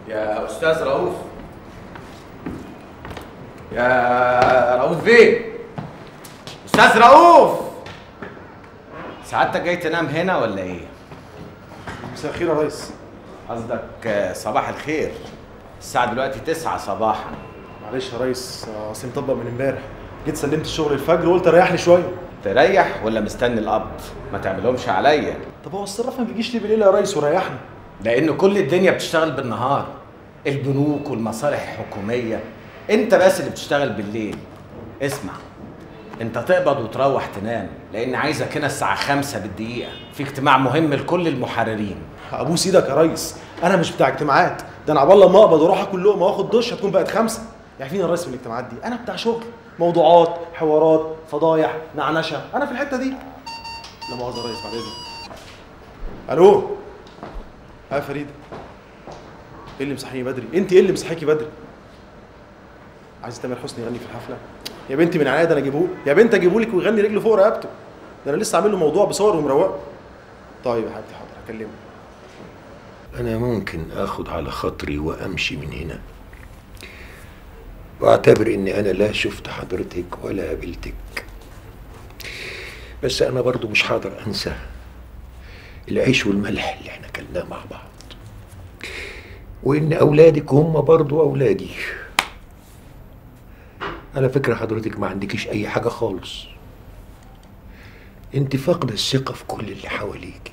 يا استاذ رؤوف يا رؤوف بيه استاذ رؤوف سعادتك جاي تنام هنا ولا ايه مساء الخير يا ريس قصدك آه، صباح الخير الساعه دلوقتي 9 صباحا معلش يا ريس آه، اصل مطبق من امبارح جيت سلمت الشغل الفجر وقلت اريح لي شويه تريح ولا مستني القبض ما تعملهمش عليا طب هو الصراف ما بيجيش ليه بالليل يا ريس وريحني لان كل الدنيا بتشتغل بالنهار البنوك والمصالح الحكوميه انت بس اللي بتشتغل بالليل اسمع انت تقبض وتروح تنام لان عايزك هنا الساعه خمسة بالدقيقه في اجتماع مهم لكل المحررين ابوس ايدك يا ريس انا مش بتاع اجتماعات ده انا عبال ما اقبض واروح اكل لقمه واخد دش هتكون بقت خمسه عارفين يا ريس في الاجتماعات دي انا بتاع شغل موضوعات حوارات فضايح نعنشه انا في الحته دي لا مؤاخذه يا ريس بعد اذنك الو ها يا فريده ايه اللي مصحيني بدري انت ايه اللي مصحيكي بدري عايز تامر حسني يغني في الحفله يا بنتي من عينيا ده انا اجيبه يا بنت اجيبه لك ويغني رجله فوق رقبته ده انا لسه عامل له موضوع بصور ومروقه طيب يا حبيبتي حاضر هكلمه أنا ممكن آخد على خاطري وأمشي من هنا وأعتبر إني أنا لا شفت حضرتك ولا قابلتك بس أنا برضو مش حاضر أنسى العيش والملح اللي احنا كلناه مع بعض وإن أولادك هم برضو أولادي على فكرة حضرتك ما عندكيش أي حاجة خالص انت فاقدة الثقة في كل اللي حواليك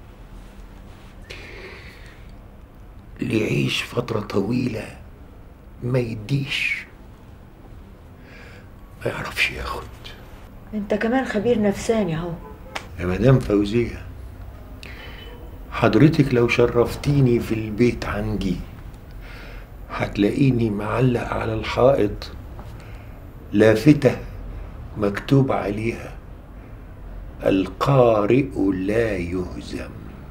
اللي يعيش فترة طويلة ما يديش ما يعرفش ياخد انت كمان خبير نفساني اهو يا مدام فوزية حضرتك لو شرفتيني في البيت عندي هتلاقيني معلق على الحائط لافتة مكتوب عليها القارئ لا يهزم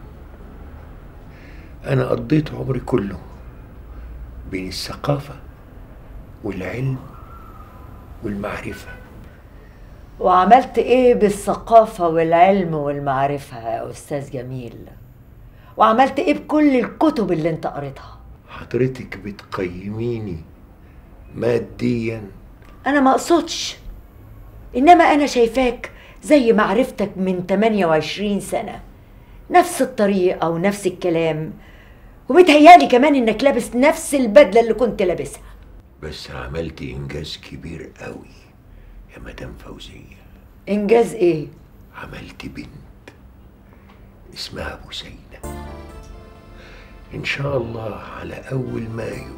أنا قضيت عمري كله بين الثقافة والعلم والمعرفة وعملت ايه بالثقافة والعلم والمعرفة يا استاذ جميل وعملت ايه بكل الكتب اللي انت قريتها حضرتك بتقيميني ماديا انا ما اقصدش انما انا شايفاك زي معرفتك من 28 سنة نفس الطريقة ونفس الكلام ومتهيالي كمان انك لابس نفس البدلة اللي كنت لابسها بس عملت إنجاز كبير قوي يا مدام فوزية انجاز ايه عملت بنت اسمها بوسينة إن شاء الله على أول مايو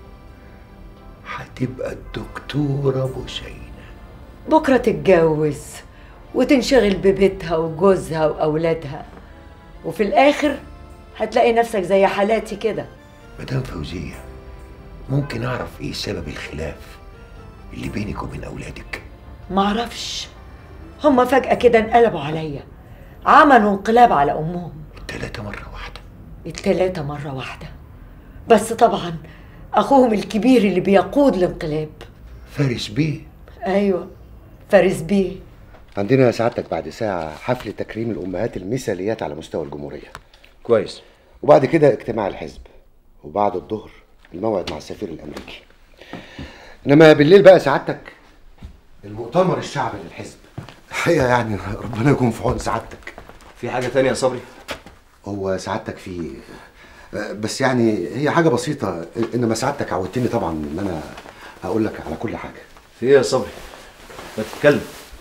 هتبقى الدكتورة بوسينة بكرة تتجوز وتنشغل ببيتها وجوزها وأولادها وفي الآخر هتلاقي نفسك زي حالاتي كده مدام فوزية ممكن أعرف إيه سبب الخلاف اللي بينك وبين أولادك معرفش هما فجأة كده انقلبوا عليا عملوا انقلاب على أمهم التلاتة مرة واحدة التلاتة مرة واحدة بس طبعا أخوهم الكبير اللي بيقود الانقلاب فارس بيه أيوة فارس بيه عندنا سعادتك بعد ساعة حفل تكريم الأمهات المثاليات على مستوى الجمهورية كويس وبعد كده اجتماع الحزب وبعد الظهر الموعد مع السفير الأمريكي إنما بالليل بقى سعادتك المؤتمر الشعبي للحزب الحقيقة يعني ربنا يكون في عون سعادتك في حاجة تانية يا صبري هو سعادتك في بس يعني هي حاجة بسيطة إنما سعادتك عودتني طبعا إن أنا أقول لك على كل حاجة في ايه يا صبري ما تتكلم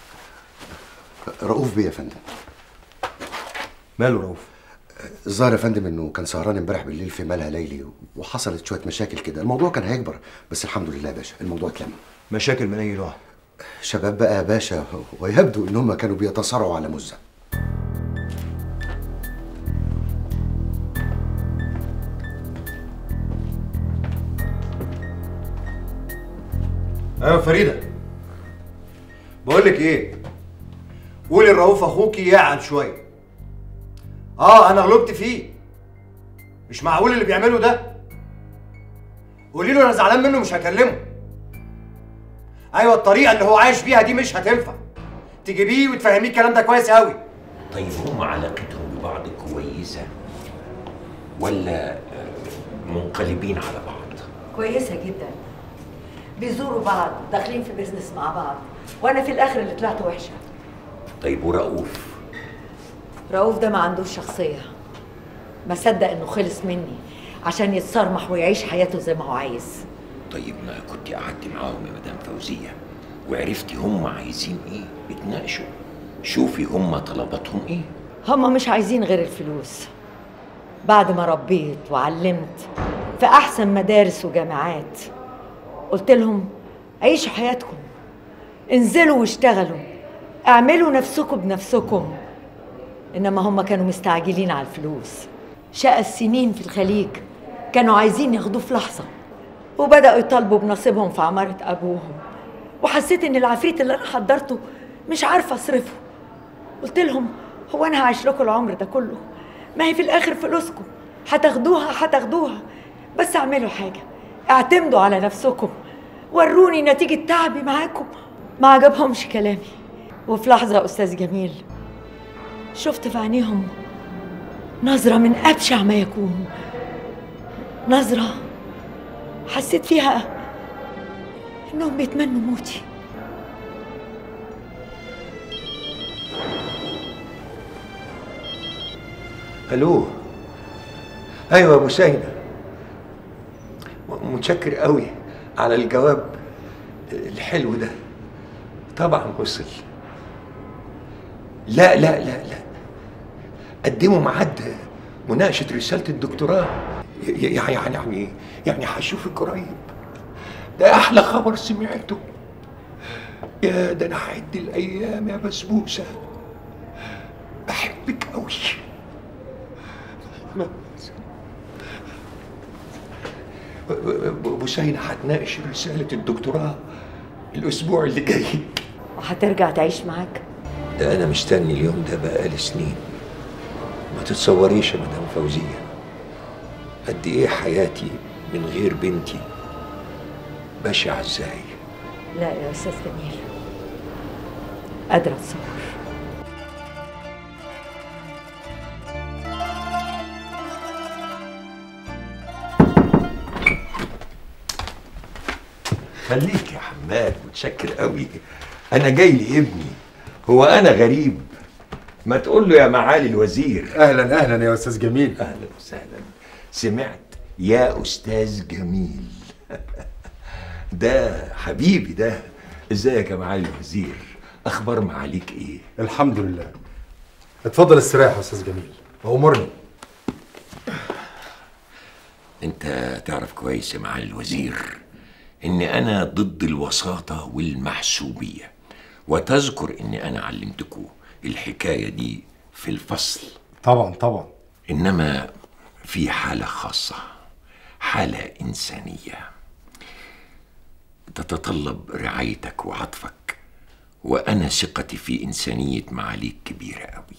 رؤوف بيه يا فندم ماله رؤوف الظاهر يا فندم انه كان سهران امبارح بالليل في مالها ليلي وحصلت شويه مشاكل كده الموضوع كان هيكبر بس الحمد لله يا باشا الموضوع اتلم مشاكل من اي نوع شباب بقى يا باشا ويبدو ان هم كانوا بيتصارعوا على مزه ايوه فريدة بقول لك ايه قولي لرؤوف اخوكي يعن شويه اه انا غلطت فيه مش معقول اللي بيعمله ده قولي له انا زعلان منه مش هكلمه ايوه الطريقه اللي هو عايش بيها دي مش هتنفع تجيبيه وتفهميه الكلام ده كويس قوي طيب هم علاقتهم ببعض كويسة ولا منقلبين على بعض كويسه جدا بيزوروا بعض داخلين في بيزنس مع بعض وانا في الاخر اللي طلعت وحشه طيب ورؤوف رؤوف ده ما عندوش شخصيه ما صدق انه خلص مني عشان يتصرمح ويعيش حياته زي ما هو عايز طيب ما كنت قعدت معاهم يا مدام فوزية وعرفتي هم عايزين ايه اتناقشوا شوفي هم طلباتهم ايه هما مش عايزين غير الفلوس بعد ما ربيت وعلمت في احسن مدارس وجامعات قلت لهم عيشوا حياتكم انزلوا واشتغلوا اعملوا نفسكم بنفسكم انما هما كانوا مستعجلين على الفلوس شقى السنين في الخليج كانوا عايزين ياخدوه في لحظه وبداوا يطالبوا بنصيبهم في عماره ابوهم وحسيت ان العفريت اللي انا حضرته مش عارفه اصرفه قلت لهم هو انا هعيش لكم العمر ده كله ما هي في الاخر فلوسكم هتاخدوها هتاخدوها بس اعملوا حاجه اعتمدوا على نفسكم وروني نتيجه تعبي معاكم ما عجبهمش كلامي وفي لحظه يا استاذ جميل شفت في عينيهم نظره من ابشع ما يكون نظره حسيت فيها انهم بيتمنوا موتي الو ايوه يا ابو سيدة م- متشكر قوي على الجواب الحلو ده طبعا وصل لا لا لا لا قدموا ميعاد مناقشة رسالة الدكتوراه ي- ي- يعني يعني يعني هشوفك قريب ده أحلى خبر سمعته يا ده أنا هعد الأيام يا بسبوسة بحبك أوي بوسينة هتناقش رسالة الدكتوراه الأسبوع اللي جاي وهترجع تعيش معاك ده أنا مستني اليوم ده بقالي سنين ما تتصوريش يا مدام فوزية قد إيه حياتي من غير بنتي بشعة إزاي لا يا استاذ جميل قادره اتصور خليك يا حماد متشكر قوي أنا جاي لابني هو أنا غريب ما تقول له يا معالي الوزير اهلا اهلا يا استاذ جميل اهلا وسهلا سمعت يا استاذ جميل ده حبيبي ده ازيك يا معالي الوزير اخبار معاليك ايه الحمد لله اتفضل استريح يا استاذ جميل امرني انت تعرف كويس يا معالي الوزير ان انا ضد الوساطه والمحسوبيه وتذكر اني انا علمتكم الحكايه دي في الفصل طبعا طبعا انما في حاله خاصه حاله انسانيه تتطلب رعايتك وعطفك وانا ثقتي في انسانيه معاليك كبيره قوي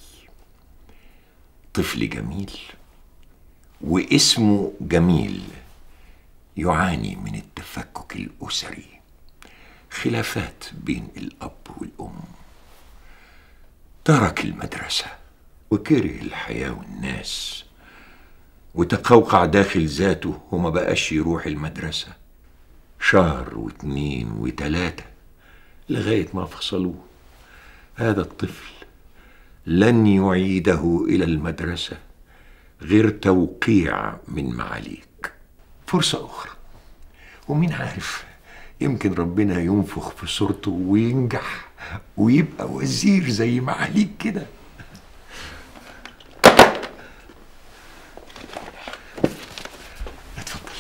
طفل جميل واسمه جميل يعاني من التفكك الاسري خلافات بين الاب والام ترك المدرسه وكره الحياه والناس وتقوقع داخل ذاته وما بقاش يروح المدرسة شهر واتنين وتلاتة لغاية ما فصلوه هذا الطفل لن يعيده إلى المدرسة غير توقيع من معاليك فرصة أخرى ومين عارف يمكن ربنا ينفخ في صورته وينجح ويبقى وزير زي معاليك كده اتفضل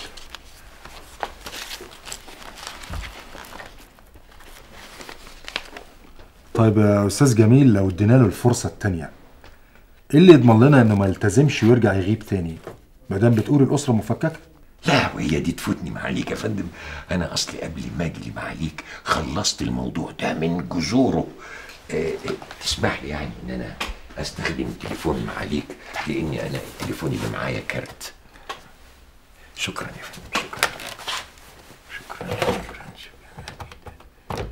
طيب يا استاذ جميل لو ادينا له الفرصه التانية ايه اللي يضمن لنا انه ما يلتزمش ويرجع يغيب تاني ما دام بتقول الاسره مفككه لا وهي دي تفوتني معاليك يا فندم انا اصلي قبل ما اجي معاليك خلصت الموضوع ده من جذوره آه، آه، تسمح لي يعني ان انا استخدم تليفون معاليك لاني انا التليفون اللي معايا كارت شكرا يا فندم شكرا شكرا شكرا, شكرا.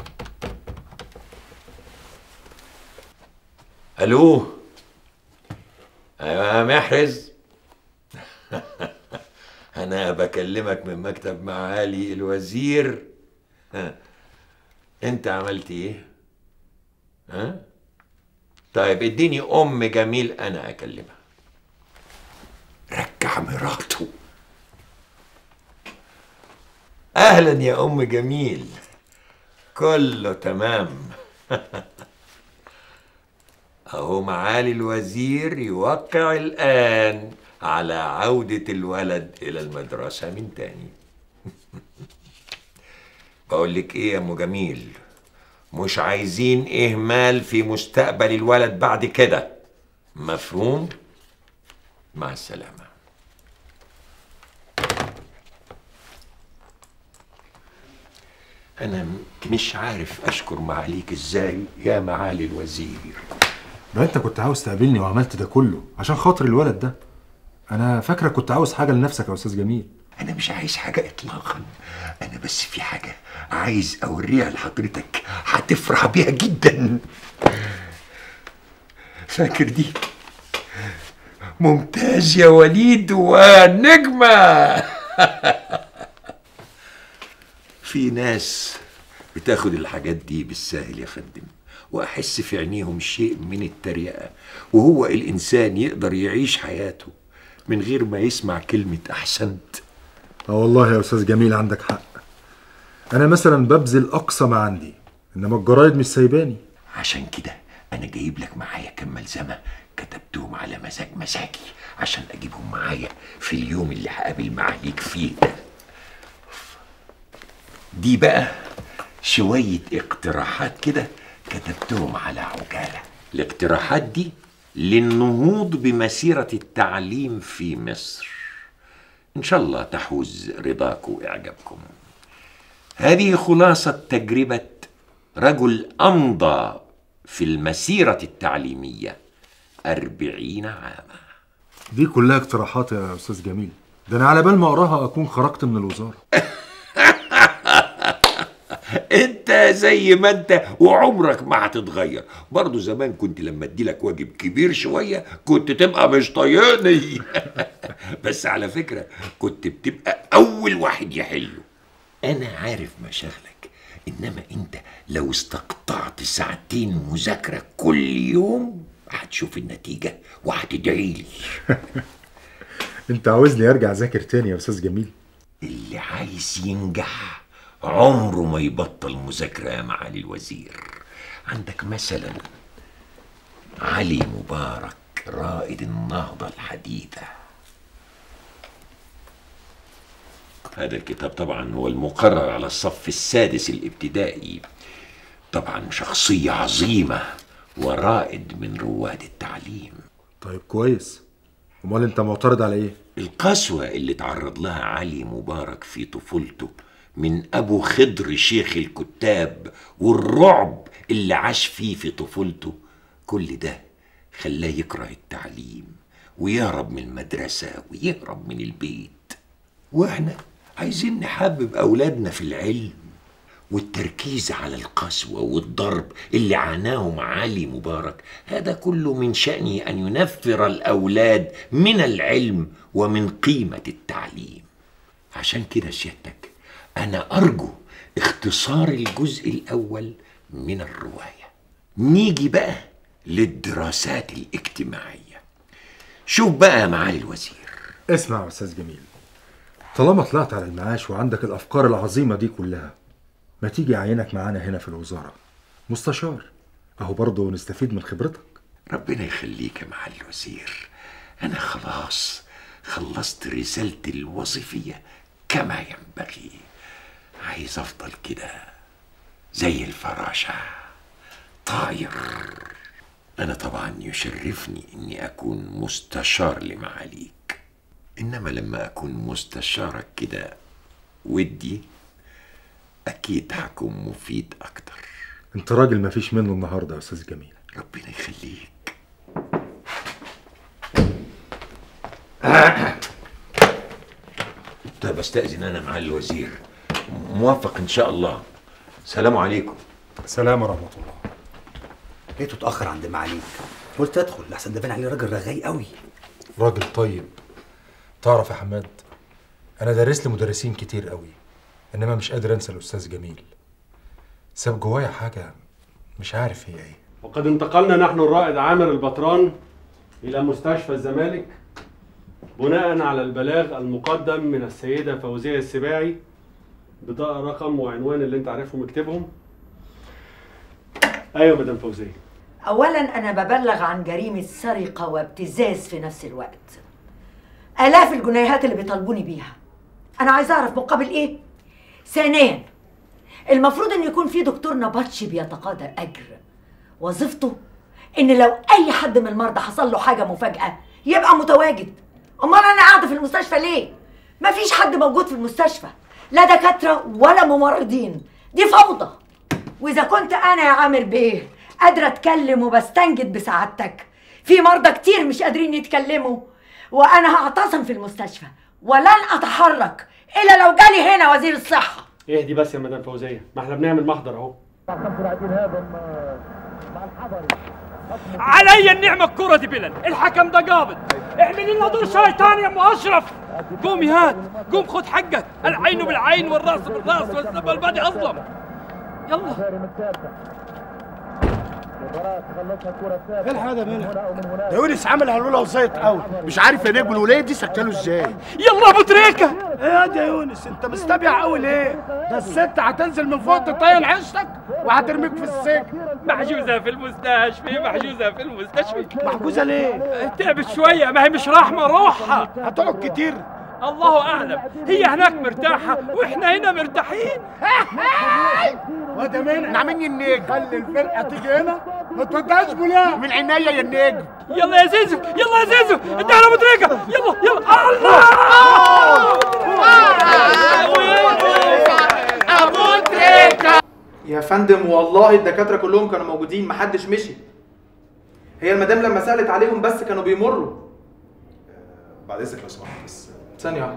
الو ايوه يا محرز انا بكلمك من مكتب معالي الوزير ها انت عملت ايه ها طيب اديني ام جميل انا اكلمها رجع مراته اهلا يا ام جميل كله تمام اهو معالي الوزير يوقع الان على عودة الولد الى المدرسة من تاني بقول لك ايه يا ام جميل مش عايزين اهمال في مستقبل الولد بعد كده مفهوم مع السلامه انا م- مش عارف اشكر معاليك ازاي يا معالي الوزير ده انت كنت عاوز تقابلني وعملت ده كله عشان خاطر الولد ده انا فاكرك كنت عاوز حاجه لنفسك يا استاذ جميل انا مش عايز حاجه اطلاقا انا بس في حاجه عايز اوريها لحضرتك هتفرح بيها جدا فاكر دي ممتاز يا وليد ونجمه في ناس بتاخد الحاجات دي بالساهل يا فندم واحس في عينيهم شيء من التريقه وهو الانسان يقدر يعيش حياته من غير ما يسمع كلمه احسنت اه والله يا استاذ جميل عندك حق انا مثلا ببذل اقصى ما عندي انما الجرايد مش سايباني عشان كده انا جايب لك معايا كم ملزمه كتبتهم على مزاج مزاجي عشان اجيبهم معايا في اليوم اللي هقابل معاليك فيه ده دي بقى شويه اقتراحات كده كتبتهم على عجاله الاقتراحات دي للنهوض بمسيره التعليم في مصر ان شاء الله تحوز رضاكم واعجابكم هذه خلاصه تجربه رجل أمضى في المسيرة التعليمية أربعين عاما دي كلها اقتراحات يا استاذ جميل ده انا على بال ما اقراها اكون خرجت من الوزاره انت زي ما انت وعمرك ما هتتغير برضو زمان كنت لما اديلك واجب كبير شوية كنت تبقى مش طايقني بس على فكرة كنت بتبقى أول واحد يحله أنا عارف مشاغلك إنما أنت لو استقطعت ساعتين مذاكرة كل يوم هتشوف النتيجة وهتدعي لي انت عاوزني ارجع اذاكر تاني يا استاذ جميل اللي عايز ينجح عمره ما يبطل مذاكرة يا معالي الوزير عندك مثلا علي مبارك رائد النهضة الحديثة هذا الكتاب طبعا هو المقرر على الصف السادس الابتدائي طبعا شخصية عظيمة ورائد من رواد التعليم طيب كويس امال انت معترض على ايه القسوة اللي تعرض لها علي مبارك في طفولته من أبو خضر شيخ الكتاب والرعب اللي عاش فيه في طفولته كل ده خلاه يكره التعليم ويهرب من المدرسة ويهرب من البيت واحنا عايزين نحبب أولادنا في العلم والتركيز على القسوة والضرب اللي عاناهم علي مبارك هذا كله من شأنه أن ينفر الأولاد من العلم ومن قيمة التعليم عشان كده سيادتك أنا أرجو اختصار الجزء الأول من الرواية نيجي بقى للدراسات الاجتماعية شوف بقى يا معالي الوزير اسمع يا استاذ جميل طالما طلعت على المعاش وعندك الافكار العظيمه دي كلها ما تيجي اعينك معانا هنا في الوزاره مستشار اهو برضه نستفيد من خبرتك ربنا يخليك يا معالي الوزير أنا خلاص خلصت رسالتي الوظيفية كما ينبغي عايز أفضل كده زي الفراشة طاير أنا طبعا يشرفني إني أكون مستشار لمعاليك إنما لما أكون مستشارك كده ودي أكيد هكون مفيد أكتر انت راجل ما فيش منه النهارده يا استاذ جميل ربنا يخليك طيب استأذن أنا مع الوزير موافق إن شاء الله سلام عليكم سلام ورحمه الله لقيته اتاخر عند معاليك قلت ادخل لحسن ده باين عليه راجل رغاي قوي راجل طيب تعرف يا حماد انا دارس لي مدرسين كتير قوي انما مش قادر انسى الاستاذ جميل ساب جوايا حاجه مش عارف هي ايه وقد انتقلنا نحن الرائد عامر البطران إلى مستشفى الزمالك بناء على البلاغ المقدم من السيدة فوزية السباعي بطاقة رقم وعنوان اللي انت عارفهم اكتبهم ايوه مدام فوزية اولا انا ببلغ عن جريمه سرقه وابتزاز في نفس الوقت الاف الجنيهات اللي بيطالبوني بيها انا عايزه اعرف مقابل ايه ثانيا المفروض ان يكون في دكتور نبطشي بيتقاضى اجر وظيفته ان لو اي حد من المرضى حصل له حاجه مفاجاه يبقى متواجد امال انا قاعده في المستشفى ليه مفيش حد موجود في المستشفى لا دكاتره ولا ممرضين دي فوضى واذا كنت انا يا عامر بيه قادره اتكلم وبستنجد بسعادتك في مرضى كتير مش قادرين يتكلموا وانا هعتصم في المستشفى ولن اتحرك الا لو جالي هنا وزير الصحه اهدي بس يا مدام فوزية ما احنا بنعمل محضر اهو علي النعمة الكرة دي بلن الحكم ده قابض اعملي لنا دور شيطان يا ام اشرف قوم يا هاد قوم خد حقك العين بالعين والراس بالراس والسب البادي اظلم يلا الحق ده منها ده يونس عمل هلوله وزيط قوي مش عارف يا نجم الولايه دي سكته ازاي يلا ابو تريكه ايه يا ده يا يونس انت مستبيع قوي ليه ده الست هتنزل من فوق تطين عشتك وهترميك في السجن محجوزة في المستشفى محجوزة في المستشفى محجوزه ليه تعبت شوية ما هي مش رحمة روحها هتقعد كتير الله اعلم هي هناك مرتاحة واحنا هنا مرتاحين وده منها نعمني النجم خلي الفرقه تيجي هنا ما توديهاش بولا من عينيا يا النجم يلا يا زيزو يلا يا زيزو انت على ابو تريكه يلا يلا الله ابو تريكه يا فندم والله الدكاتره كلهم كانوا موجودين محدش مشي هي المدام لما سالت عليهم بس كانوا بيمروا بعد اذنك لو سمحت بس ثانيه واحده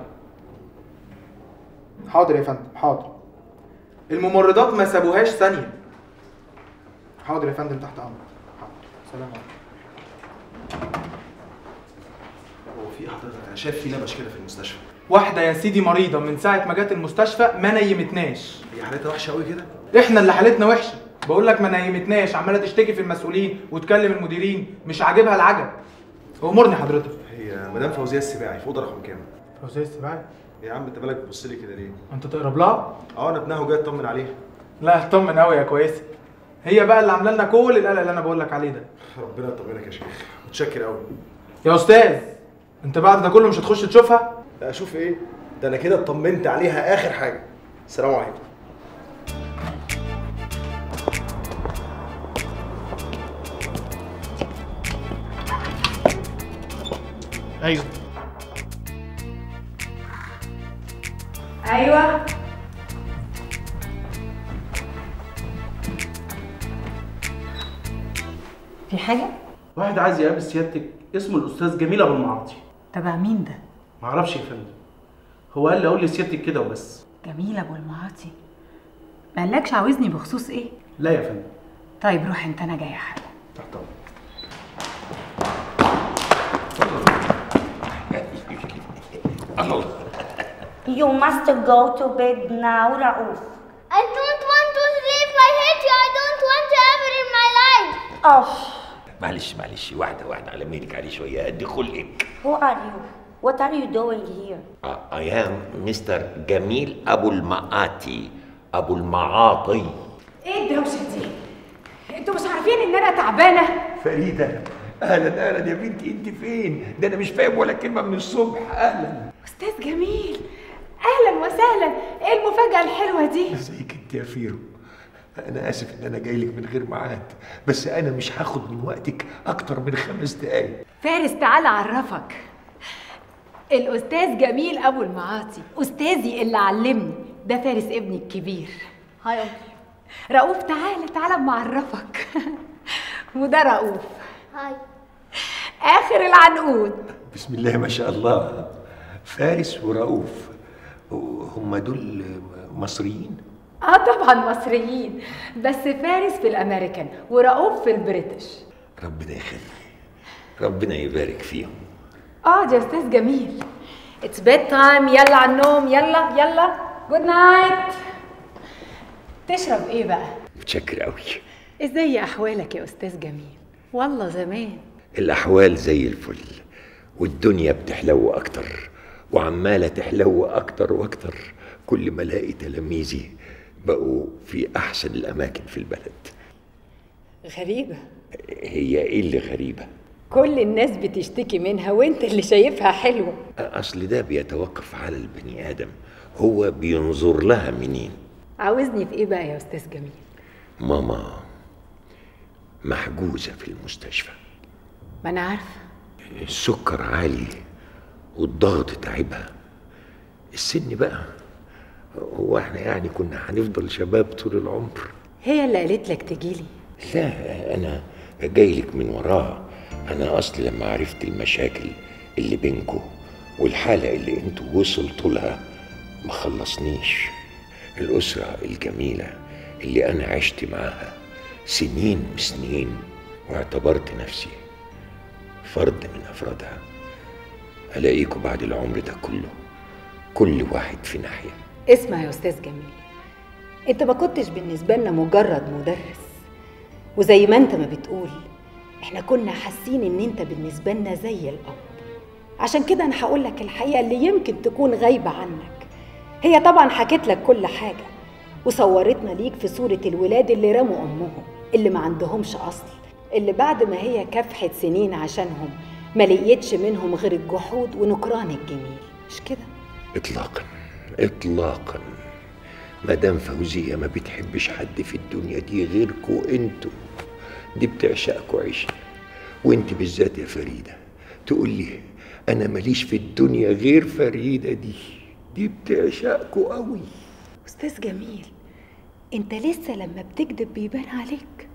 حاضر يا فندم حاضر الممرضات ما سابوهاش ثانيه حاضر يا فندم تحت امرك حاضر سلام عليكم هو في إيه حضرتك انا شايف في نبش كده في المستشفى واحده يا سيدي مريضه من ساعه ما جت المستشفى ما نيمتناش هي حالتها وحشه قوي كده احنا اللي حالتنا وحشه بقول لك ما نيمتناش عماله تشتكي في المسؤولين وتكلم المديرين مش عاجبها العجب امرني حضرتك هي مدام فوزيه السباعي في اوضه رقم كام فوزيه السباعي يا عم انت مالك بتبص لي كده ليه انت تقرب لها اه انا ابنها وجاي اطمن عليها لا اطمن قوي يا كويسه هي بقى اللي عامله لنا كل القلق اللي انا بقول لك عليه ده ربنا يطمنك يا شيخ متشكر قوي يا استاذ انت بعد ده كله مش هتخش تشوفها لا اشوف ايه ده انا كده اطمنت عليها اخر حاجه السلام عليكم ايوه ايوه في حاجة؟ واحد عايز يقابل سيادتك اسمه الاستاذ جميل ابو المعاطي تبع مين ده؟ معرفش يا فندم هو قال لي اقول لسيادتك كده وبس جميل ابو المعاطي ما قالكش عاوزني بخصوص ايه؟ لا يا فندم طيب روح انت انا جايه حالا تحت امرك You must go to bed now, Raouf. I don't want to sleep. I hate you. I don't want you ever in my life. Oh, معلش معلش واحدة واحدة على ميلك عليه شوية قد خلقك who are you? What are you doing here? I am مستر جميل أبو المعاطي أبو المعاطي ايه الدوشه دي؟ انتوا مش عارفين ان انا تعبانه؟ فريدة أهلا أهلا يا بنتي أنت فين؟ ده أنا مش فاهم ولا كلمة من الصبح أهلا استاذ جميل اهلا وسهلا ايه المفاجاه الحلوه دي؟ ازيك أنت يا فيرو؟ أنا آسف إن أنا جاي لك من غير ميعاد بس أنا مش هاخد من وقتك أكتر من خمس دقايق فارس تعالى اعرفك الاستاذ جميل ابو المعاطي استاذي اللي علمني ده فارس ابني الكبير هاي رؤوف تعالى تعالى اما اعرفك وده رؤوف هاي اخر العنقود بسم الله ما شاء الله فارس ورؤوف هم دول مصريين اه طبعا مصريين بس فارس في الامريكان ورؤوف في البريتش ربنا يخليك ربنا يبارك فيهم اه يا استاذ جميل اتس بيد تايم يلا على النوم يلا يلا جود نايت تشرب ايه بقى متشكر قوي ازاي احوالك يا استاذ جميل والله زمان الأحوال زي الفل والدنيا بتحلو أكتر وعمالة تحلو أكتر وأكتر كل ما ألاقي تلاميذي بقوا في أحسن الأماكن في البلد غريبة هي إيه اللي غريبة؟ كل الناس بتشتكي منها وانت اللي شايفها حلوة أصل ده بيتوقف على البني آدم هو بينظر لها منين عاوزني في ايه بقى يا استاذ جميل ماما محجوزة في المستشفى ما انا عارفة السكر عالي والضغط تعبها السن بقى هو احنا يعني كنا هنفضل شباب طول العمر هي اللي قالت لك تجيلي لا انا جاي لك من وراها انا اصل لما عرفت المشاكل اللي بينكم والحالة اللي انتوا وصلتوا لها ما خلصنيش الأسرة الجميلة اللي أنا عشت معاها سنين وسنين واعتبرت نفسي فرد من أفرادها ألاقيكم بعد العمر ده كله كل واحد في ناحية اسمع يا استاذ جميل انت ما كنتش بالنسبة لنا مجرد مدرس وزي ما انت ما بتقول احنا كنا حاسين ان انت بالنسبة لنا زي الاب عشان كده انا هقول لك الحقيقة اللي يمكن تكون غايبة عنك هي طبعا حكت لك كل حاجة وصورتنا ليك في صورة الولاد اللي رموا أمهم اللي ما عندهمش أصل اللي بعد ما هي كافحت سنين عشانهم ما لقيتش منهم غير الجحود ونكران الجميل مش كده إطلاقا إطلاقا مدام فوزية ما بتحبش حد في الدنيا دي غيركوا انتوا دي بتعشقكوا عيش وانت بالذات يا فريدة تقول لي أنا ماليش في الدنيا غير فريدة دي دي بتعشقكوا قوي أستاذ جميل أنت لسه لما بتكذب بيبان عليك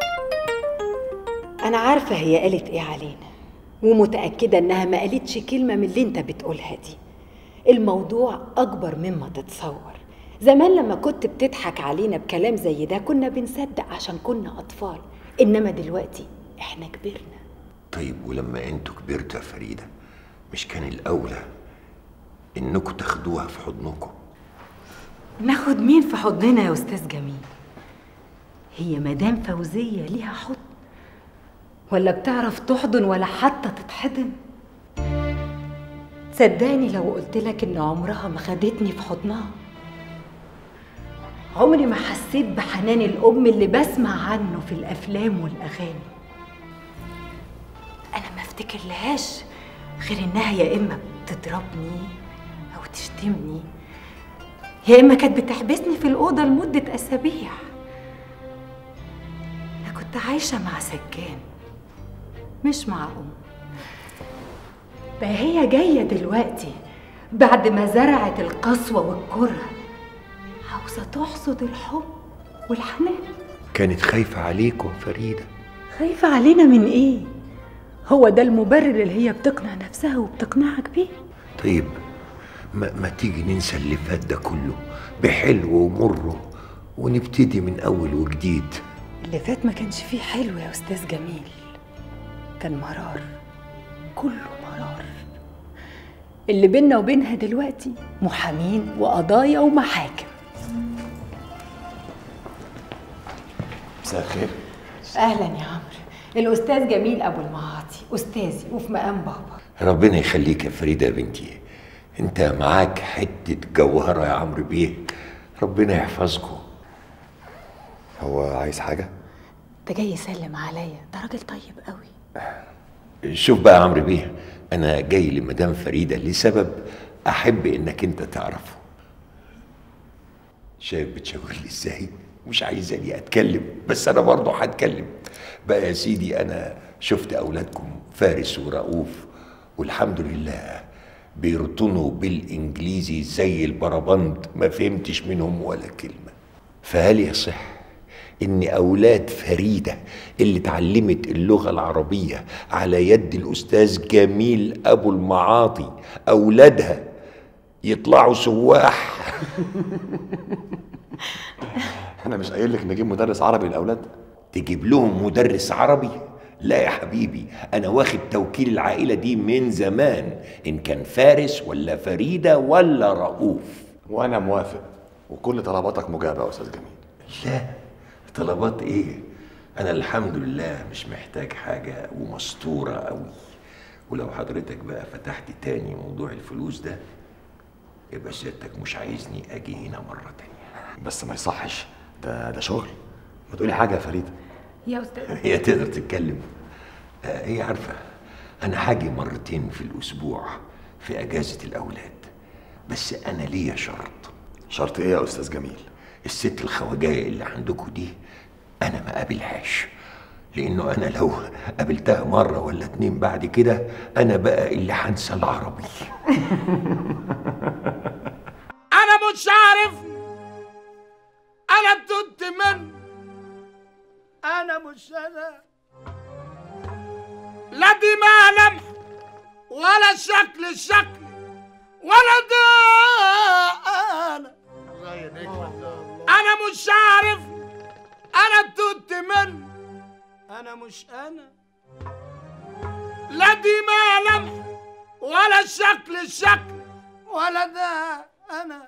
أنا عارفة هي قالت إيه علينا ومتأكدة إنها ما قالتش كلمة من اللي أنت بتقولها دي الموضوع أكبر مما تتصور زمان لما كنت بتضحك علينا بكلام زي ده كنا بنصدق عشان كنا أطفال إنما دلوقتي إحنا كبرنا طيب ولما انتوا كبرتوا يا فريدة مش كان الأولى إنكوا تاخدوها في حضنكم ناخد مين في حضننا يا أستاذ جميل هي مدام فوزية ليها حضن ولا بتعرف تحضن ولا حتى تتحضن صدقني لو قلت لك ان عمرها ما خدتني في حضنها عمري ما حسيت بحنان الام اللي بسمع عنه في الافلام والاغاني انا ما افتكرلهاش غير انها يا اما بتضربني او تشتمني يا اما كانت بتحبسني في الاوضه لمده اسابيع انا كنت عايشه مع سجان مش مع ام بقى هي جايه دلوقتي بعد ما زرعت القسوه والكره عاوزه تحصد الحب والحنان كانت خايفة عليكم يا فريدة خايفه علينا من ايه هو ده المبرر اللي هي بتقنع نفسها وبتقنعك بيه طيب ما, ما تيجي ننسى اللي فات ده كله بحلو ومره ونبتدي من أول وجديد اللي فات ما كانش فيه حلو يا استاذ جميل كان مرار كله مرار اللي بينا وبينها دلوقتي محامين وقضايا ومحاكم مساء الخير اهلا يا عمرو الاستاذ جميل ابو المعاطي استاذي وفي مقام بابا ربنا يخليك يا فريدة يا بنتي انت معاك حتة جوهرة يا عمرو بيه ربنا يحفظكم هو عايز حاجة؟ ده جاي يسلم عليا ده راجل طيب قوي شوف بقى يا عمرو بيه انا جاي لمدام فريدة لسبب احب انك انت تعرفه شايف بتشاور لي ازاي مش عايزاني اتكلم بس انا برضه هتكلم بقى يا سيدي انا شفت اولادكم فارس ورؤوف والحمد لله بيرطنوا بالانجليزي زي البربند ما فهمتش منهم ولا كلمه فهل يصح ان اولاد فريده اللي اتعلمت اللغه العربيه على يد الاستاذ جميل ابو المعاطي اولادها يطلعوا سواح انا مش قايل لك نجيب مدرس عربي للاولاد تجيب لهم مدرس عربي لا يا حبيبي انا واخد توكيل العائله دي من زمان ان كان فارس ولا فريده ولا رؤوف وانا موافق وكل طلباتك مجابه يا استاذ جميل لا طلبات ايه انا الحمد لله مش محتاج حاجه ومستوره قوي ولو حضرتك بقى فتحت تاني موضوع الفلوس ده يبقى سيادتك مش عايزني اجي هنا مره تانية بس ما يصحش ده ده شغل ما تقولي حاجه يا فريده يا استاذ هي تقدر تتكلم آه، هي عارفه انا هاجي مرتين في الاسبوع في اجازه الاولاد بس انا ليا شرط شرط ايه يا استاذ جميل الست الخواجايه اللي عندكم دي انا ما قابلهاش لانه انا لو قابلتها مره ولا اتنين بعد كده انا بقى اللي هنسى العربي انا مش عارف انا بتوت من انا مش انا لا دماء لمح ولا شكل شكل ولا ده انا انا مش عارف انا بتوت من انا مش انا لا دماء لمح ولا شكل شكل ولا ده انا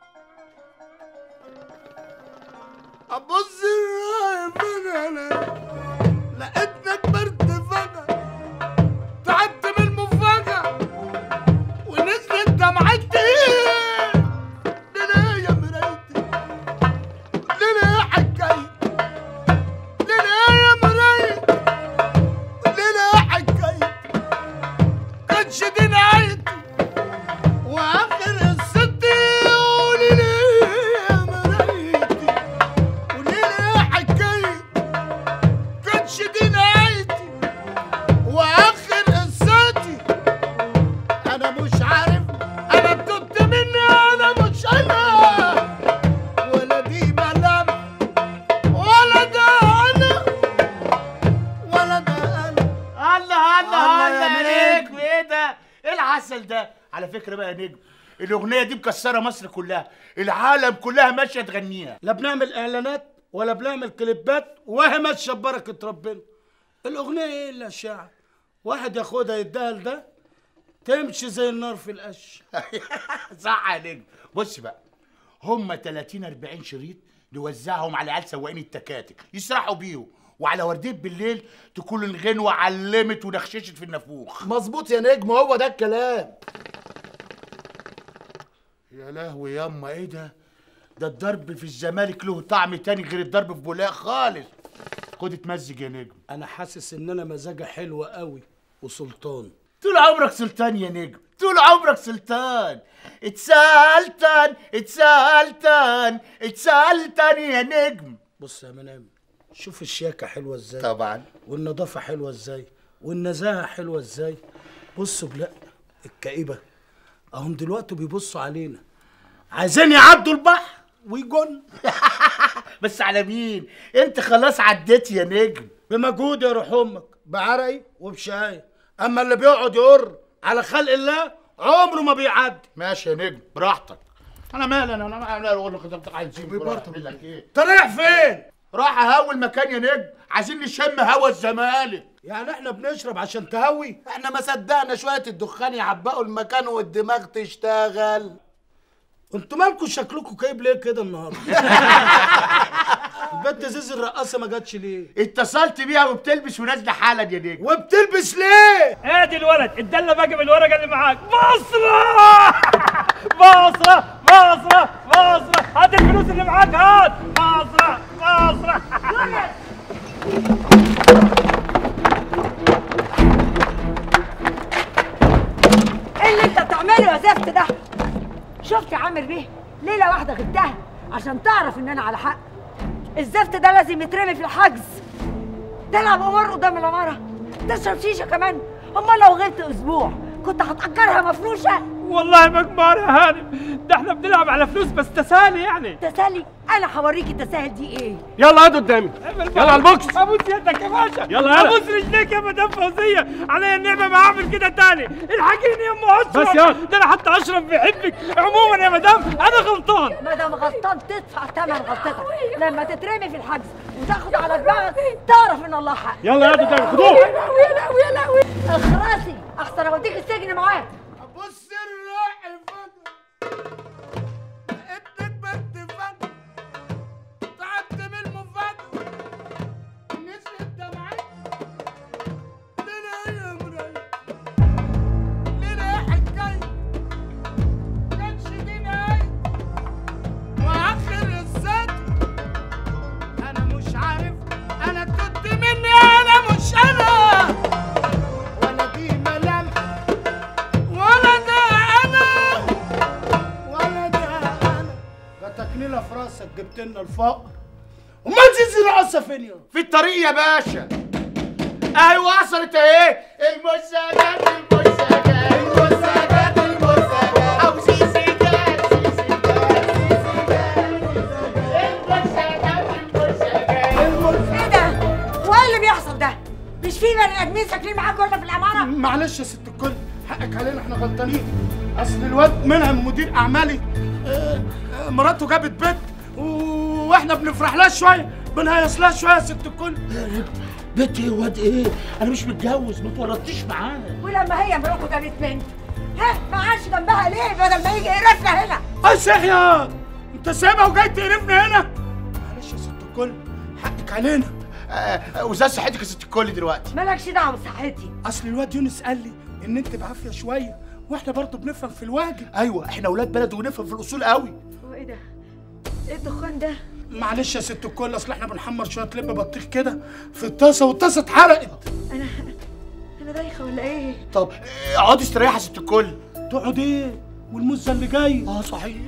ابص انا لقيتنا كبرت فجأة تعبت من المفاجأة ونزلت دمعتي ليه يا مرايتي ليه حكايتي ليه يا مرايتي ليه حكايتي كانش دي نهايتي واخر قصتي قولي ليه يا مرايتي قولي ليه حكايتي كانش دي نهايتي واخر قصتي انا مش عارف انا بتوت مني انا مش انا ولا دي ملام ولا ده انا ولا ده انا الله الله الله الله يا نجم ايه ده؟ ايه العسل ده؟ على فكرة بقى يا نجم الأغنية دي مكسرة مصر كلها، العالم كلها ماشية تغنيها. لا بنعمل اعلانات ولا بنعمل كليبات وهي ماشيه ببركه ربنا الاغنيه ايه الا شعر واحد ياخدها يديها لده تمشي زي النار في القش صح يا نجم، بص بقى هم 30 40 شريط نوزعهم على عيال سواقين التكاتك يسرحوا بيهم وعلى ورديه بالليل تكون الغنوة علمت ونخششت في النافوخ مظبوط يا نجم هو ده الكلام يا لهوي ياما ايه ده ده الضرب في الزمالك له طعم تاني غير الضرب في بولاق خالص خد اتمزج يا نجم انا حاسس ان انا مزاجه حلوه قوي وسلطان طول عمرك سلطان يا نجم طول عمرك سلطان اتسالتن اتسالتن اتسالتن يا نجم بص يا منام شوف الشياكه حلوه ازاي طبعا والنظافه حلوه ازاي والنزاهه حلوه ازاي بصوا بلا الكئيبه اهم دلوقتي بيبصوا علينا عايزين يعدوا البحر ويجون بس على مين انت خلاص عديت يا نجم بمجهود يا روح امك بعرقي وبشقاي اما اللي بيقعد يقر على خلق الله عمره ما بيعدي ماشي يا نجم براحتك انا مالي انا انا انا اقول لك انت عايزين برضه اعمل لك ايه انت رايح فين راح اهوي المكان يا نجم عايزين نشم هوا الزمالك يعني احنا بنشرب عشان تهوي احنا ما صدقنا شويه الدخان يعبقوا المكان والدماغ تشتغل انتوا مالكوا شكلكوا كايب ليه كده النهارده البنت زيزي الرقاصه ما جاتش ليه اتصلت بيها وبتلبس ونازله حالا يا نجم وبتلبس ليه ادي الولد الدله بقى بالورقه اللي معاك بصره بصره بصره بصره هات الفلوس اللي معاك هات بصره بصره ايه اللي انت بتعمله يا زفت ده شفت يا عامر بيه ليله واحده غبتها عشان تعرف ان انا على حق الزفت ده لازم يترمي في الحجز تلعب قمار قدام العماره تشرب شيشه كمان امال لو غبت اسبوع كنت هتأجرها مفروشه والله ما كبار يا هانم ده احنا بنلعب على فلوس بس تسالي يعني تسالي انا هوريك التساهل دي ايه يلا هات قدامي يلا على البوكس ابوس يدك يا باشا يلا يلا. ابوس رجليك يا مدام فوزيه علي النعمه ما اعمل كده تاني الحقيني يا ام اشرف بس يلا. ده انا حتى اشرف بيحبك عموما يا مدام انا غلطان غلطان ما دام غلطان تدفع ثمن غلطتك لما تترمي في الحجز وتاخد على دماغك تعرف ان الله حق يلا يا دي ده خدوه يا لهوي يا لهوي يا لهوي اخرسي احسن اوديك السجن معاك بص الروح فجأة ابنك بنت فجأة تعبت من المفاجأة نزلت دمعتي ليلة يا مراية ليلة يا حكاية كانش دي نهاية وآخر السد أنا مش عارف أنا كنت مني أنا مش أنا ولا دي ملامح ولا ده انا ولا ده انا جاتك ليله في راسك جبت لنا الفقر وما تنزل رقصه فين يا في الطريق يا باشا ايوه وصلت اهي المساجات المساجات المساجات المساجات او سيسي جات سيسي جات سيسي جات المساجات المساجات ايه ده؟ وايه اللي بيحصل ده؟ مش في بني ادمين ساكنين معاك وانت في العماره؟ معلش يا ست الكل حقك علينا احنا غلطانين اصل الواد منهم مدير اعمالي آه، آه، مراته جابت بيت و- واحنا بنفرح لها شويه بنهيص لها شويه يا ست الكل بيت ايه واد ايه انا مش متجوز ما تورطيش معانا ولما هي مراته جابت بنت ها ما عادش جنبها ليه بدل ما يجي يقرفنا هنا؟ اي صحيا انت سايبها وجاي تقرفنا هنا معلش يا ست الكل حقك علينا وزي صحتك يا ست الكل دلوقتي مالكش دعوه بصحتي اصل الواد يونس قال لي ان انت بعافيه شويه واحنا برضه بنفهم في الواجب ايوه احنا اولاد بلد ونفهم في الاصول قوي هو ايه ده؟ ايه الدخان ده؟ معلش يا ست الكل اصل احنا بنحمر شويه لب بطيخ كده في الطاسه والطاسه اتحرقت انا انا دايخه ولا ايه؟ طب اقعدي استريحي يا ست الكل تقعد ايه والمزه اللي جاي اه صحيح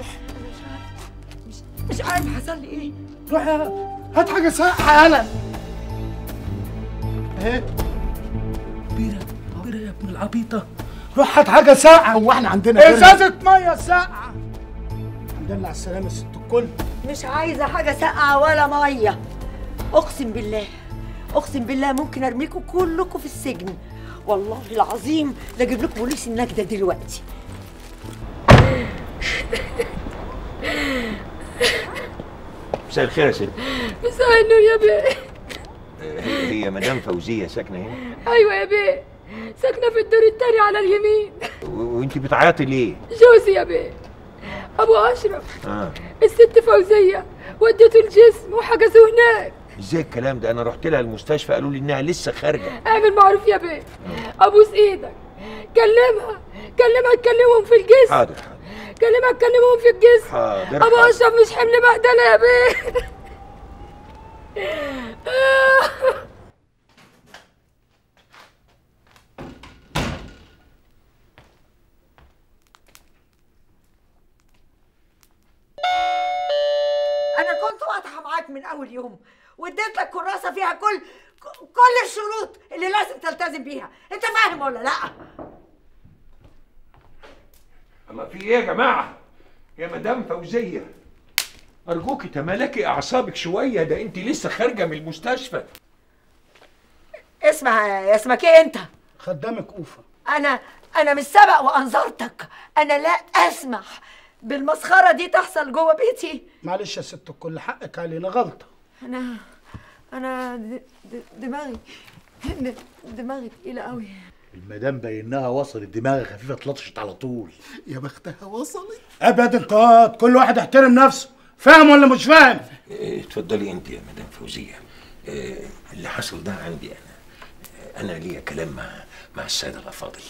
مش عارف حصل لي ايه؟ روح يا- هات حاجه ساقعه يالا اهي بيرة بيرة يا ابن العبيطة روح هات حاجة ساقعة هو احنا عندنا ازازة مية ساقعة الحمد لله على السلامة يا ست الكل مش عايزه حاجه ساقعه ولا ميه اقسم بالله اقسم بالله ممكن ارميكم كلكم في السجن والله العظيم لاجيب لكم بوليس النجده دلوقتي مساء الخير يا ست مساء النور يا بيه هي هي مدام فوزيه ساكنه هنا ايوه يا بيه ساكنه في الدور التاني على اليمين و- وانت بتعيطي ليه؟ جوزي يا بيه ابو اشرف اه الست فوزيه ودته الجسم وحجزوه هناك ازاي الكلام ده انا رحت لها المستشفى قالوا لي انها لسه خارجه اعمل معروف يا بيه ابوس ايدك كلمها كلمها تكلمهم في الجسم حاضر كلمها تكلمهم في الجسم حاضر ابو حاضر. اشرف مش حمل بهدله يا بيه انا كنت واضحه معاك من اول يوم واديت لك كراسه فيها كل كل الشروط اللي لازم تلتزم بيها انت فاهم ولا لا الله في ايه يا جماعه؟ يا مدام فوزيه ارجوكي تمالكي اعصابك شويه ده انت لسه خارجه من المستشفى اسمع اسمك ايه انت خدامك اوفا انا انا مش سبق وانذرتك انا لا اسمح بالمسخره دي تحصل جوه بيتي معلش يا ست الكل حقك علينا غلطة انا انا د- د- دماغي د- دماغي تقيله قوي المدام بينها وصلت دماغها خفيفة اتلطشت على طول يا بختها وصلت ابعد انت كل واحد يحترم نفسه فاهم ولا مش فاهم إيه، اتفضلي انت يا مدام فوزيه إيه، اللي حصل ده عندي انا انا ليا كلام مع مع الساده الافاضل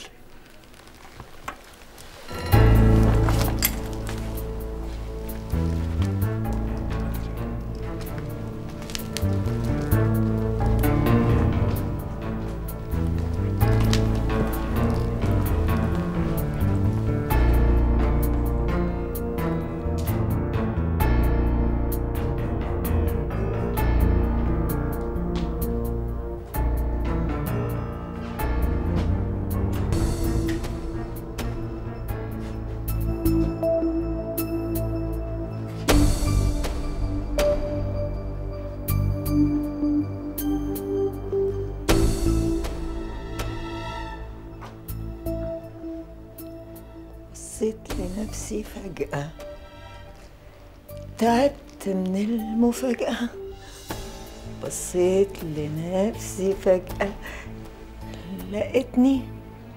بصيت لنفسي فجأة تعبت من المفاجأة بصيت لنفسي فجأة لقيتني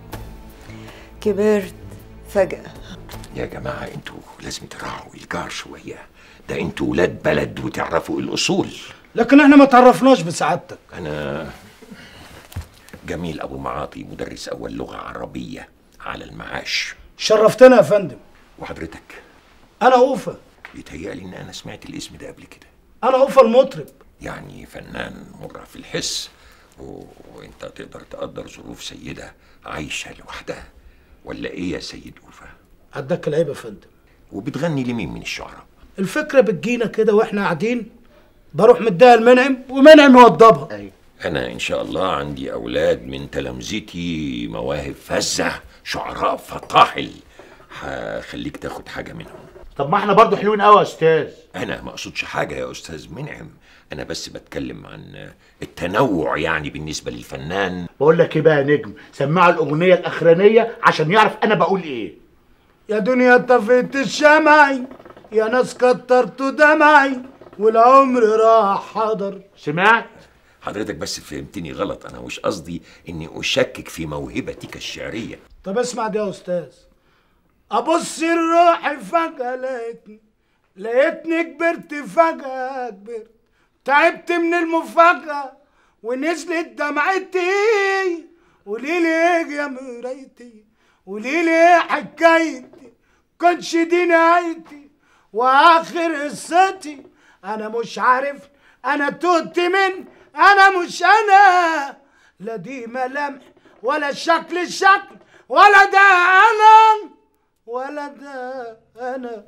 كبرت فجأة يا جماعة انتوا لازم تراعوا الجار شوية ده انتوا ولاد بلد وتعرفوا الأصول لكن احنا ما تعرفناش بسعادتك أنا جميل أبو معاطي مدرس أول لغة عربية على المعاش شرفتنا يا فندم وحضرتك انا اوفا بيتهيألي إن أنا سمعت الاسم ده قبل كده انا اوفا المطرب يعني فنان مرة في الحس و... وانت تقدر تقدر ظروف سيدة عايشة لوحدها ولا ايه يا سيد أوفا عداك العيب يا فندم وبتغني لمين من الشعراء الفكره بتجينا كده واحنا قاعدين بروح مديها المنعم ومنعم يوضبها أنا إن شاء الله عندي أولاد من تلامذتي مواهب فزة شعراء فطاحل هخليك تاخد حاجة منهم طب ما احنا برضو حلوين قوي يا استاذ أنا ما أقصدش حاجة يا أستاذ منعم أنا بس بتكلم عن التنوع يعني بالنسبة للفنان بقول لك ايه بقى يا نجم سمعوا الاغنيه الاخرانيه عشان يعرف انا بقول ايه يا دنيا طفيت الشمعي يا ناس كترت دمعي والعمر راح حضر سمعت حضرتك بس فهمتني غلط أنا مش قصدي إني أشكك في موهبتك الشعرية طب اسمع دي يا استاذ ابص لروحي فجأة لقيتني لقيتني كبرت فجأة كبرت تعبت من المفاجأة ونزلت دمعتي قوليلي ايه يا مرايتي قوليلي ايه حكايتي كانش دي نهايتي واخر قصتي انا مش عارف انا تهت من انا مش انا لا دي ملامح ولا شكل شكل ولا ده انا ولا ده انا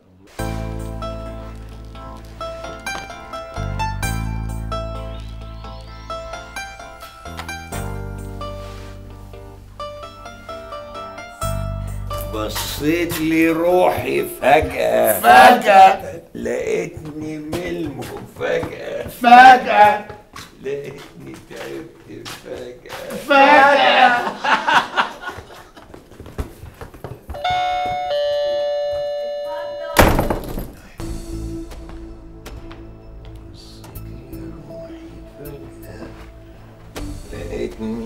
بصيت لروحي فجأة فجأة. لقيتني من المفاجأة فجأة. لقيتني تعبت فجأة فجأة. لقيتني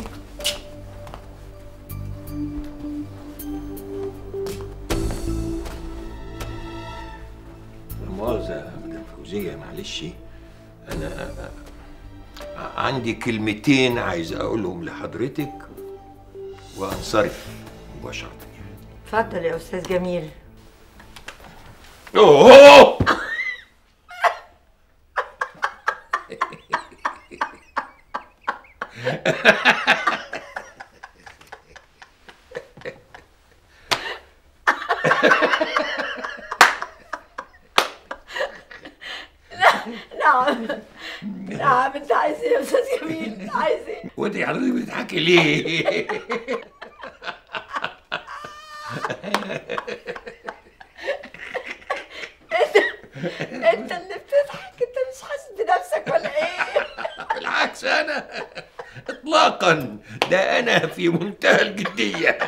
لا مؤاخذة يا مدام فوزية معلش أنا عندي كلمتين عايز أقولهم لحضرتك وأنصرف مباشرة اتفضل يا استاذ جميل أوه نعم نعم انت عايز ايه يا استاذ جميل انت عايز ايه وانت حضرتك بتضحكي ليه؟ انت اللي بتضحك انت مش حاسس بنفسك ولا ايه بالعكس أنا إطلاقا ده أنا في منتهى الجدية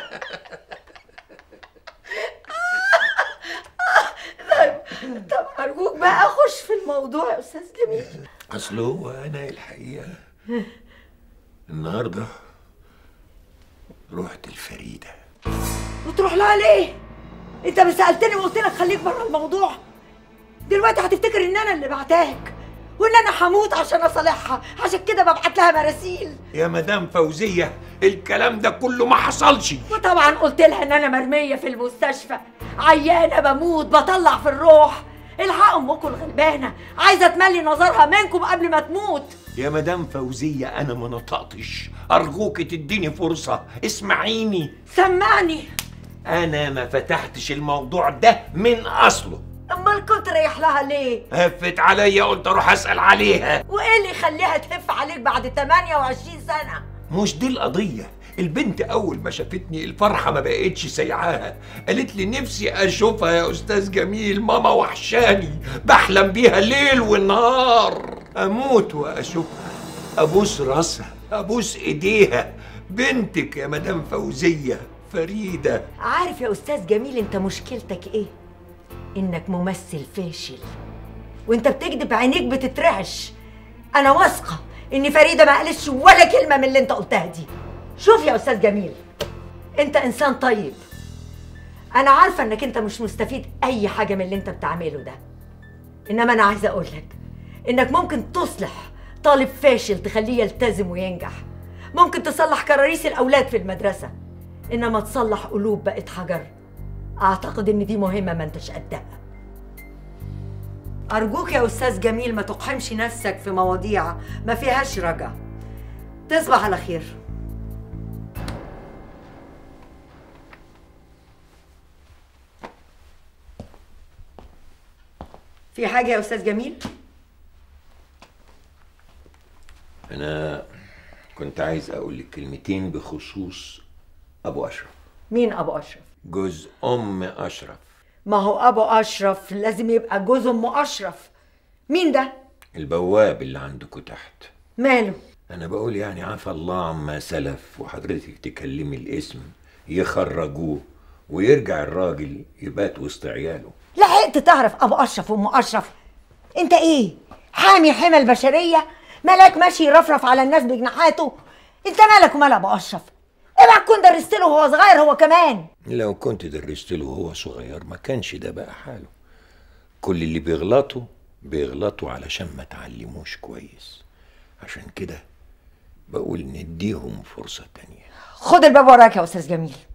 طيب طب ارجوك بقى خش في الموضوع يا استاذ جميل أصل هو أنا الحقيقة النهاردة رحت الفريدة وتروح لها ليه انت مش سالتني وقلت لك خليك بره الموضوع دلوقتي هتفتكر ان انا اللي بعتاك وان انا هموت عشان اصالحها عشان كده ببعت لها مراسيل يا مدام فوزية الكلام ده كله ما حصلش وطبعا قلت لها ان انا مرميه في المستشفى عيانه بموت بطلع في الروح الحقوا امكم الغلبانه عايزه تملي نظرها منكم قبل ما تموت يا مدام فوزية أنا ما نطقتش أرجوك تديني فرصة اسمعيني سمعني أنا ما فتحتش الموضوع ده من أصله امال كنت رايح لها ليه هفت عليا قلت أروح أسأل عليها وايه اللي يخليها تهف عليك بعد 28 سنه مش دي القضية البنت أول ما شافتني الفرحة ما بقتش سيعاها قالت لي نفسي أشوفها يا أستاذ جميل ماما وحشاني بحلم بيها ليل ونهار أموت وأشوفها أبوس راسها أبوس إيديها بنتك يا مدام فوزية فريدة عارف يا استاذ جميل انت مشكلتك ايه انك ممثل فاشل وانت بتكذب عينيك بتترعش انا واثقه ان فريده ما قالتش ولا كلمه من اللي انت قلتها دي شوف يا استاذ جميل انت انسان طيب انا عارفه انك انت مش مستفيد اي حاجه من اللي انت بتعمله ده انما انا عايزه اقول لك انك ممكن تصلح طالب فاشل تخليه يلتزم وينجح ممكن تصلح كراريس الاولاد في المدرسه انما تصلح قلوب بقت حجر اعتقد ان دي مهمه ما انتش قدها ارجوك يا استاذ جميل ما تقحمش نفسك في مواضيع ما فيهاش رجا تصبح على خير في حاجه يا استاذ جميل انا كنت عايز اقول لك كلمتين بخصوص ابو اشرف مين ابو اشرف جوز ام اشرف ما هو ابو اشرف لازم يبقى جوز ام اشرف مين ده البواب اللي عندكم تحت ماله انا بقول يعني عفى الله عما سلف وحضرتك تكلمي الاسم يخرجوه ويرجع الراجل يبات وسط عياله لحقت تعرف ابو اشرف وام اشرف انت ايه حامي حمى البشريه ملاك ماشي يرفرف على الناس بجناحاته انت مالك ومال ابو اشرف اوعى تكون درست له وهو صغير هو كمان لو كنت درست له وهو صغير ما كانش ده بقى حاله كل اللي بيغلطوا بيغلطوا علشان ما تعلموش كويس عشان كده بقول نديهم فرصة تانية خد الباب وراك يا استاذ جميل